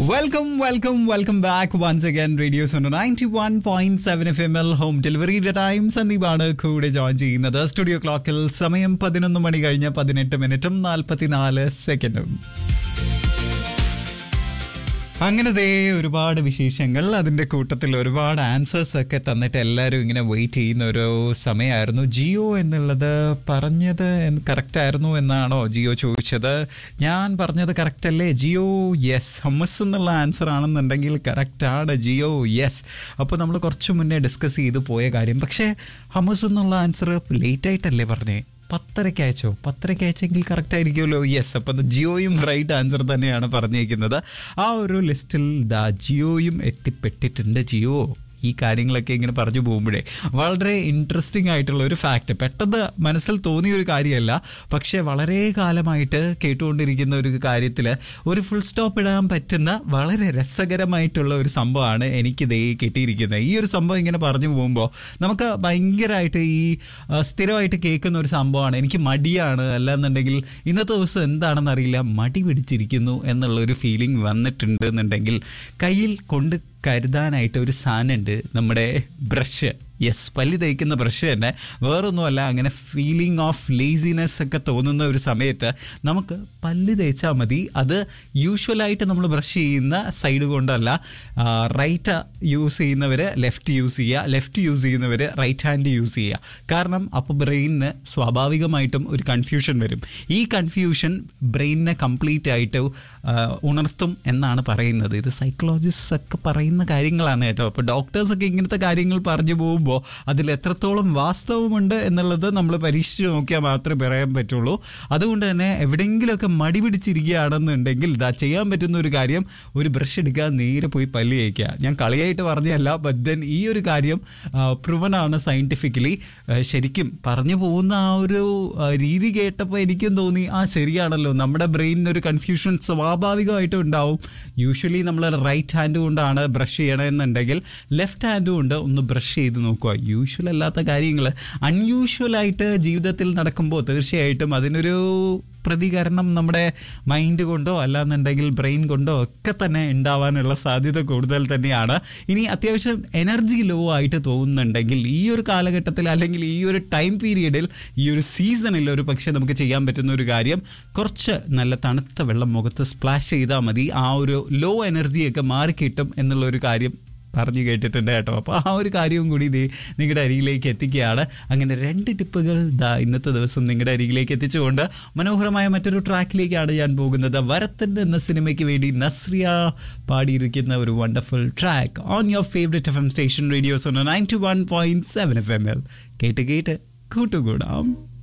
welcome welcome welcome back once again radio zone ninety one point seven F M L home ഡെലിവറിയുടെ time സന്ദീപാണ് കൂടെ join ചെയ്യുന്നത് studio ക്ലോക്കിൽ സമയം പതിനൊന്ന് മണി കഴിഞ്ഞ് പതിനെട്ട് മിനിറ്റും നാൽപ്പത്തിനാല് സെക്കൻഡും അങ്ങനെ ദേ ഒരുപാട് വിശേഷങ്ങൾ അതിന്റെ കൂട്ടത്തിൽ ഒരുപാട് ആൻസേഴ്സ് ഒക്കെ തന്നിട്ട് എല്ലാവരും ഇങ്ങനെ വെയിറ്റ് ചെയ്യുന്ന ഒരു സമയമായിരുന്നു ജിയോ എന്നുള്ളത് പറഞ്ഞത് കറക്റ്റ് ആയിരുന്നു എന്നാണോ ജിയോ ചോദിച്ചത് ഞാൻ പറഞ്ഞത് കറക്റ്റ് അല്ലേ ജിയോ യെസ് ഹമ്മസ് എന്നുള്ള ആൻസർ ആണെന്നുണ്ടെങ്കിൽ കറക്റ്റ് ആണ് ജിയോ യെസ് അപ്പോൾ നമ്മൾ കുറച്ച് മുന്നേ ഡിസ്കസ് ചെയ്ത് പോയ കാര്യം പക്ഷേ ഹമ്മസ് എന്നുള്ള ആൻസർ ലേറ്റ് ആയിട്ടല്ലേ പറഞ്ഞേ പത്തരയ്ക്ക് അയച്ചോ പത്തരയ്ക്ക് അയച്ചെങ്കിൽ കറക്റ്റ് ആയിരിക്കുമല്ലോ യെസ് അപ്പം ജിയോയും റൈറ്റ് ആൻസർ തന്നെയാണ് പറഞ്ഞിരിക്കുന്നത് ആ ഒരു ലിസ്റ്റിൽ ദാ ജിയോയും എത്തിപ്പെട്ടിട്ടുണ്ട് ജിയോ ഈ കാര്യങ്ങളൊക്കെ ഇങ്ങനെ പറഞ്ഞു പോകുമ്പോഴേ വളരെ ഇൻട്രസ്റ്റിംഗ് ആയിട്ടുള്ള ഒരു ഫാക്റ്റ് പെട്ടെന്ന് മനസ്സിൽ തോന്നിയ ഒരു കാര്യമല്ല പക്ഷേ വളരെ കാലമായിട്ട് കേട്ടുകൊണ്ടിരിക്കുന്ന ഒരു കാര്യത്തിൽ ഒരു ഫുൾ സ്റ്റോപ്പ് ഇടാൻ പറ്റുന്ന വളരെ രസകരമായിട്ടുള്ള ഒരു സംഭവമാണ് എനിക്ക് ദേ കിട്ടിയിരിക്കുന്നത് ഈ ഒരു സംഭവം ഇങ്ങനെ പറഞ്ഞു പോകുമ്പോൾ നമുക്ക് ഭയങ്കരമായിട്ട് ഈ ആ, സ്ഥിരമായിട്ട് കേൾക്കുന്ന ഒരു സംഭവമാണ് എനിക്ക് മടിയാണ് അല്ലാന്നുണ്ടെങ്കിൽ ഇന്നത്തെ ദിവസം എന്താണെന്ന് അറിയില്ല മടി പിടിച്ചിരിക്കുന്നു എന്നുള്ള ഒരു ഫീലിംഗ് വന്നിട്ടുണ്ട് എന്നുണ്ടെങ്കിൽ കയ്യിൽ കൊണ്ട് കരുതാനായിട്ട് ഒരു സാധനമുണ്ട് നമ്മുടെ ബ്രഷ് യെസ് പല്ല് തേക്കുന്ന ബ്രഷ് തന്നെ വേറൊന്നുമല്ല അങ്ങനെ ഫീലിംഗ് ഓഫ് ലേസിനെസ് ഒക്കെ തോന്നുന്ന ഒരു സമയത്ത് നമുക്ക് പല്ല് തേച്ചാൽ മതി അത് യൂഷ്വലായിട്ട് നമ്മൾ ബ്രഷ് ചെയ്യുന്ന സൈഡ് കൊണ്ടല്ല റൈറ്റ് യൂസ് ചെയ്യുന്നവർ ലെഫ്റ്റ് യൂസ് ചെയ്യുക ലെഫ്റ്റ് യൂസ് ചെയ്യുന്നവർ റൈറ്റ് ഹാൻഡ് യൂസ് ചെയ്യുക കാരണം അപ്പോൾ ബ്രെയിനിന് സ്വാഭാവികമായിട്ടും ഒരു കൺഫ്യൂഷൻ വരും ഈ കൺഫ്യൂഷൻ ബ്രെയിനിനെ കംപ്ലീറ്റ് ആയിട്ട് ആ, ഉണർത്തും എന്നാണ് പറയുന്നത് ഇത് സൈക്കോളജിസ്റ്റ് ഒക്കെ പറയുന്ന കാര്യങ്ങളാണ് കേട്ടോ അപ്പോൾ ഡോക്ടേഴ്സ് ഒക്കെ ഇങ്ങനത്തെ കാര്യങ്ങൾ പറഞ്ഞു പോകുമ്പോൾ അതിൽ എത്രത്തോളം വാസ്തവമുണ്ട് എന്നുള്ളത് നമ്മൾ പരീക്ഷിച്ച് നോക്കിയാൽ മാത്രമേ പറയാൻ പറ്റുള്ളൂ അതുകൊണ്ട് തന്നെ എവിടെയെങ്കിലുമൊക്കെ മടി പിടിച്ചിരിക്കുകയാണെന്നുണ്ടെങ്കിൽ ഇതാ ചെയ്യാൻ പറ്റുന്ന ഒരു കാര്യം ഒരു ബ്രഷ് എടുക്കുക നേരെ പോയി പല്ല് തേക്കുക ഞാൻ കളിയായിട്ട് പറഞ്ഞതല്ല ബട്ട് ദെൻ ഈ ഒരു കാര്യം പ്രൂവൻ ആണ് സയൻറ്റിഫിക്കലി ശരിക്കും പറഞ്ഞു പോകുന്ന ആ ഒരു ആ, രീതി കേട്ടപ്പോൾ എനിക്കും തോന്നി ആ ശരിയാണല്ലോ നമ്മുടെ ബ്രെയിനിന് ഒരു കൺഫ്യൂഷൻ സ്വാഭാവികമായിട്ടും ഉണ്ടാവും യൂഷ്വലി നമ്മൾ റൈറ്റ് ഹാൻഡ് കൊണ്ടാണ് ബ്രഷ് ചെയ്യണമെന്നുണ്ടെങ്കിൽ ലെഫ്റ്റ് ഹാൻഡ് കൊണ്ട് ഒന്ന് ബ്രഷ് ചെയ്ത് നോക്കുക യൂഷ്വൽ അല്ലാത്ത കാര്യങ്ങൾ അൺയൂഷ്വൽ ആയിട്ട് ജീവിതത്തിൽ നടക്കുമ്പോൾ തീർച്ചയായിട്ടും അതിനൊരു പ്രതികരണം നമ്മുടെ മൈൻഡ് കൊണ്ടോ അല്ലാന്നുണ്ടെങ്കിൽ ബ്രെയിൻ കൊണ്ടോ ഒക്കെ തന്നെ ഉണ്ടാവാനുള്ള സാധ്യത കൂടുതൽ തന്നെയാണ് ഇനി അത്യാവശ്യം എനർജി ലോ ആയിട്ട് തോന്നുന്നുണ്ടെങ്കിൽ ഈ ഒരു കാലഘട്ടത്തിൽ അല്ലെങ്കിൽ ഈ ഒരു ടൈം പീരീഡിൽ ഈ ഒരു സീസണിൽ ഒരു പക്ഷേ നമുക്ക് ചെയ്യാൻ പറ്റുന്ന ഒരു കാര്യം കുറച്ച് നല്ല തണുത്ത വെള്ളം മുഖത്ത് സ്പ്ലാഷ് ചെയ്താൽ മതി ആ ഒരു ലോ എനർജിയൊക്കെ മാറിക്കിട്ടും എന്നുള്ള ഒരു കാര്യം പറഞ്ഞു കേട്ടിട്ടുണ്ട് കേട്ടോ അപ്പോൾ ആ ഒരു കാര്യവും കൂടി ഇത് നിങ്ങളുടെ അരികിലേക്ക് എത്തിക്കുകയാണ് അങ്ങനെ രണ്ട് ടിപ്പുകൾ ദാ ഇന്നത്തെ ദിവസം നിങ്ങളുടെ അരികിലേക്ക് എത്തിച്ചുകൊണ്ട് മനോഹരമായ മറ്റൊരു ട്രാക്കിലേക്കാണ് ഞാൻ പോകുന്നത് വരത്തൻ എന്ന സിനിമയ്ക്ക് വേണ്ടി നസ്രിയ പാടിയിരിക്കുന്ന ഒരു wonderful track on your favourite F M station radios nine two one point seven F M L കേട്ട് കേട്ട് കൂട്ടുകൂടാം